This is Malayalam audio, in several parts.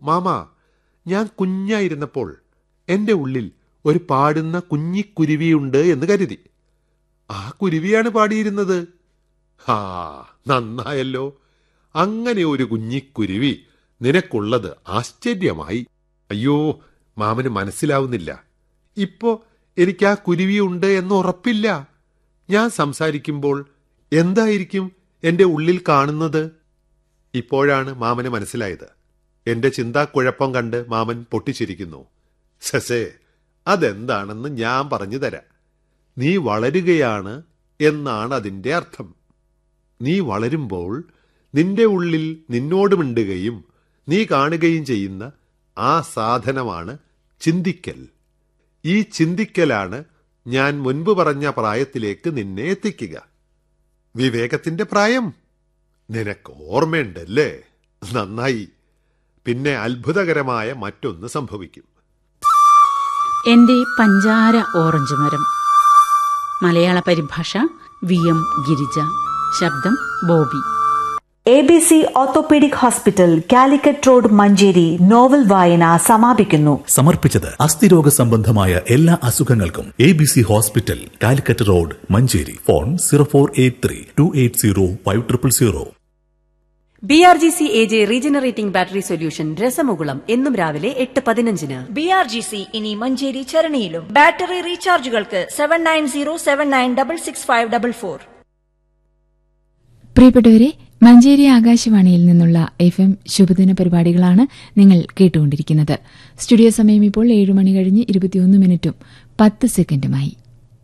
മാമാ ഞാൻ കുഞ്ഞായിരുന്നപ്പോൾ എന്റെ ഉള്ളിൽ ഒരു പാടുന്ന കുഞ്ഞിക്കുരുവിയുണ്ട് എന്ന് കരുതി ആ കുരുവിയാണ് പാടിയിരുന്നത് ഹാ നന്നായല്ലോ അങ്ങനെ ഒരു കുഞ്ഞിക്കുരുവി നിനക്കുള്ളത് ആശ്ചര്യമായി അയ്യോ മാമന് മനസ്സിലാവുന്നില്ല ഇപ്പോ എനിക്ക് ആ കുരുവിയുണ്ട് എന്ന് ഉറപ്പില്ല ഞാൻ സംസാരിക്കുമ്പോൾ എന്തായിരിക്കും എന്റെ ഉള്ളിൽ കാണുന്നത് ഇപ്പോഴാണ് മാമന് മനസ്സിലായത് എന്റെ ചിന്താക്കുഴപ്പം കണ്ട് മാമൻ പൊട്ടിച്ചിരിക്കുന്നു സസേ അതെന്താണെന്ന് ഞാൻ പറഞ്ഞു തരാം നീ വളരുകയാണ് എന്നാണ് അതിന്റെ അർത്ഥം നീ വളരുമ്പോൾ നിന്റെ ഉള്ളിൽ നിന്നോട് മിണ്ടുകയും നീ കാണുകയും ചെയ്യുന്ന ആ സാധനമാണ് ചിന്തിക്കൽ ഈ ചിന്തിക്കലാണ് ഞാൻ മുൻപ് പറഞ്ഞ പ്രായത്തിലേക്ക് നിന്നെ എത്തിക്കുക വിവേകത്തിന്റെ പ്രായം നിനക്ക് ഓർമ്മയുണ്ടല്ലേ നന്നായി പിന്നെ അത്ഭുതകരമായ മറ്റൊന്ന് സംഭവിക്കും എന്റെ പഞ്ചാര ഓറഞ്ച് മരം മലയാള പരിഭാഷ വി എം ഗിരിജ ശബ്ദം Bobby A B C orthopaedic hospital Calicut road Manjeri novel വായന സമാപിക്കുന്നു സമർപ്പിച്ചത് അസ്ഥിരോഗ സംബന്ധമായ എല്ലാ അസുഖങ്ങൾക്കും A B C hospital Calicut road Manjeri phone zero four eight three two eight zero five triple zero B R G C A J regenerating battery solution രസമുകുളം എന്നും രാവിലെ എട്ട് പതിനഞ്ചിന് ബി ആർ ജി സി ഇനി മഞ്ചേരി ചരണിയിലും ബാറ്ററി റീചാർജുകൾക്ക് seven nine zero seven nine double six five double four പ്രിയപ്പെട്ടവരെ മഞ്ചേരി ആകാശവാണിയിൽ നിന്നുള്ള എഫ് എം ശുഭദിന പരിപാടികളാണ് നിങ്ങൾ കേട്ടുകൊണ്ടിരിക്കുന്നത് സ്റ്റുഡിയോ സമയം ഇപ്പോൾ ഏഴ് മണി കഴിഞ്ഞ് ഇരുപത്തിയൊന്ന് മിനിറ്റും പത്ത് സെക്കൻഡുമായി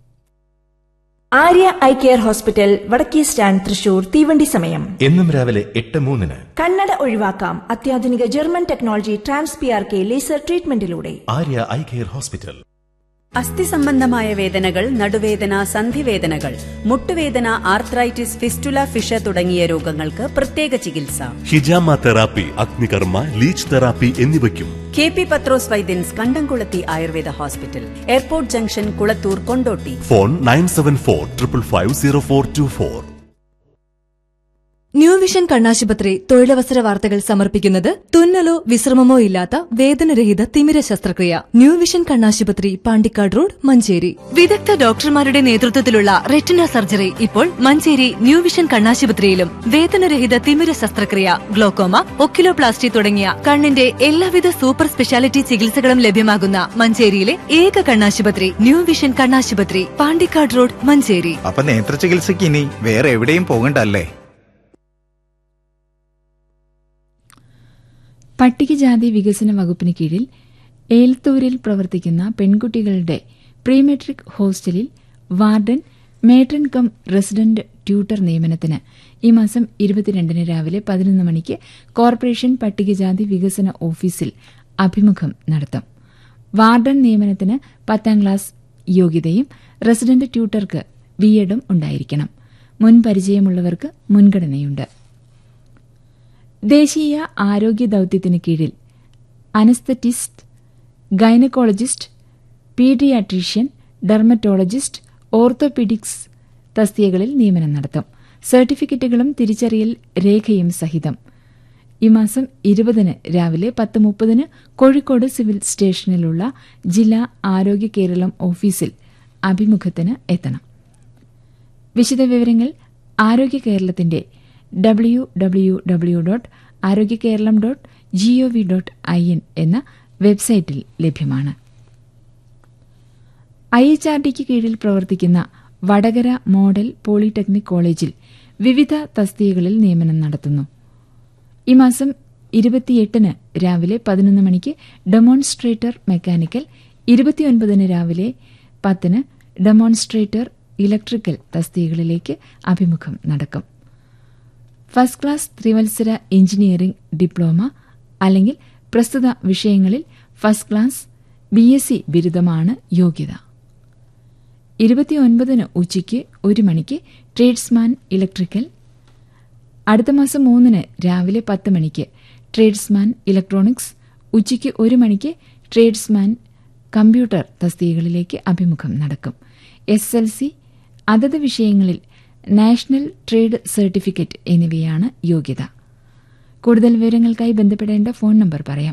ആര്യ ഐ കെയർ ഹോസ്പിറ്റൽ വടക്കേ സ്റ്റാൻഡ് തൃശൂർ തീവണ്ടി സമയം എന്നും രാവിലെ എട്ട് മൂന്നിന് കണ്ണട ഒഴിവാക്കാം അത്യാധുനിക German technology trans P R K laser ട്രീറ്റ്മെന്റിലൂടെ ആര്യ ഐ കെയർ ഹോസ്പിറ്റൽ അസ്ഥി സംബന്ധമായ വേദനകൾ നടുവേദന സന്ധിവേദനകൾ മുട്ടുവേദന ആർത്രൈറ്റിസ് ഫിസ്റ്റുല ഫിഷ തുടങ്ങിയ രോഗങ്ങൾക്ക് പ്രത്യേക ചികിത്സ ഹിജാമ തെറാപ്പി അഗ്നികർമ്മ ലീച്ച് തെറാപ്പി എന്നിവയ്ക്കും കെ പി പത്രോസ് വൈദ്യൻസ് Kandamkulathi Ayurveda hospital airport junction Kulathur Kondotty phone nine seven four triple five zero four two four new vision കണ്ണാശുപത്രി തൊഴിലവസര വാർത്തകൾ സമർപ്പിക്കുന്നത് തുന്നലോ വിശ്രമമോ ഇല്ലാത്ത വേദനരഹിത തിമിര ശസ്ത്രക്രിയ ന്യൂ വിഷൻ കണ്ണാശുപത്രി പാണ്ടിക്കാട് റോഡ് മഞ്ചേരി വിദഗ്ധ ഡോക്ടർമാരുടെ നേതൃത്വത്തിലുള്ള റെറ്റിന സർജറി ഇപ്പോൾ മഞ്ചേരി ന്യൂ വിഷൻ കണ്ണാശുപത്രിയിലും വേദനരഹിത തിമിര ശസ്ത്രക്രിയ ഗ്ലോക്കോമ ഒക്കിലോപ്ലാസ്റ്റി തുടങ്ങിയ കണ്ണിന്റെ എല്ലാവിധ സൂപ്പർ സ്പെഷ്യാലിറ്റി ചികിത്സകളും ലഭ്യമാകുന്ന മഞ്ചേരിയിലെ ഏക കണ്ണാശുപത്രി ന്യൂ വിഷൻ കണ്ണാശുപത്രി പാണ്ടിക്കാട് റോഡ് മഞ്ചേരി അപ്പൊ നേത്ര ചികിത്സയ്ക്ക് ഇനി വേറെ എവിടെയും പോകണ്ടല്ലേ പട്ടികജാതി വികസന വകുപ്പിന് കീഴിൽ ഏൽത്തൂരിൽ പ്രവർത്തിക്കുന്ന പെൺകുട്ടികളുടെ പ്രീമെട്രിക് ഹോസ്റ്റലിൽ warden matron cum resident tutor നിയമനത്തിന് ഈ മാസം ഇരുപത്തിരണ്ടിന് രാവിലെ പതിനൊന്ന് മണിക്ക് കോർപ്പറേഷൻ പട്ടികജാതി വികസന ഓഫീസിൽ അഭിമുഖം നടത്തും വാർഡൻ നിയമനത്തിന് പത്താം ക്ലാസ് യോഗ്യതയും റെസിഡന്റ് ട്യൂട്ടർക്ക് ബിഎഡും ഉണ്ടായിരിക്കണം മുൻ പരിചയമുള്ളവർക്ക് മുൻഗണനയുണ്ട് ദേശീയ ആരോഗ്യ ദൌത്യത്തിന് കീഴിൽ anaesthetist gynaecologist paediatrician dermatologist orthopaedics തസ്തികകളിൽ നിയമനം നടത്തും സർട്ടിഫിക്കറ്റുകളും തിരിച്ചറിയൽ രേഖയും സഹിതം ഈ മാസം ഇരുപതിന് രാവിലെ പത്ത് മുപ്പതിന് കോഴിക്കോട് സിവിൽ സ്റ്റേഷനിലുള്ള ജില്ലാ ആരോഗ്യ കേരളം ഓഫീസിൽ അഭിമുഖത്തിന് എത്തണം വിശദവിവരങ്ങൾ ആരോഗ്യ കേരളത്തിന്റെ W W W dot Arogya Keralam dot GOV dot I N എന്ന വെബ്സൈറ്റിൽ ലഭ്യമാണ് ഐ എച്ച് ആർ ഡിക്ക് കീഴിൽ പ്രവർത്തിക്കുന്ന വടകര മോഡൽ പോളിടെക്നിക് കോളേജിൽ വിവിധ തസ്തികകളിൽ നിയമനം നടത്തുന്നു ഈ മാസം ഇരുപത്തിയെട്ടിന് രാവിലെ പതിനൊന്ന് മണിക്ക് ഡെമോൺസ്ട്രേറ്റർ മെക്കാനിക്കൽ ഇരുപത്തിയൊൻപതിന് രാവിലെ പത്തിന് ഡെമോൺസ്ട്രേറ്റർ ഇലക്ട്രിക്കൽ തസ്തികകളിലേക്ക് അഭിമുഖം നടക്കും ഫസ്റ്റ് ക്ലാസ് ത്രിവത്സര എഞ്ചിനീയറിംഗ് ഡിപ്ലോമ അല്ലെങ്കിൽ പ്രസ്തുത വിഷയങ്ങളിൽ first class B S C ബിരുദമാണ് യോഗ്യത ഇരുപത്തിയൊൻപതിന് ഉച്ചയ്ക്ക് ഒരു മണിക്ക് ട്രേഡ്സ്മാൻ ഇലക്ട്രിക്കൽ അടുത്ത മാസം മൂന്നിന് രാവിലെ പത്ത് മണിക്ക് ട്രേഡ്സ്മാൻ ഇലക്ട്രോണിക്സ് ഉച്ചയ്ക്ക് ഒരു മണിക്ക് ട്രേഡ്സ്മാൻ കമ്പ്യൂട്ടർ തസ്തികകളിലേക്ക് അഭിമുഖം നടക്കും എസ് എൽ സി അതത് വിഷയങ്ങളിൽ നാഷണൽ ട്രേഡ് സർട്ടിഫിക്കറ്റ് എന്നിവയാണ് യോഗ്യത കൂടുതൽ വിവരങ്ങൾക്കായി ബന്ധപ്പെടേണ്ട ഫോൺ നമ്പർ പറയാം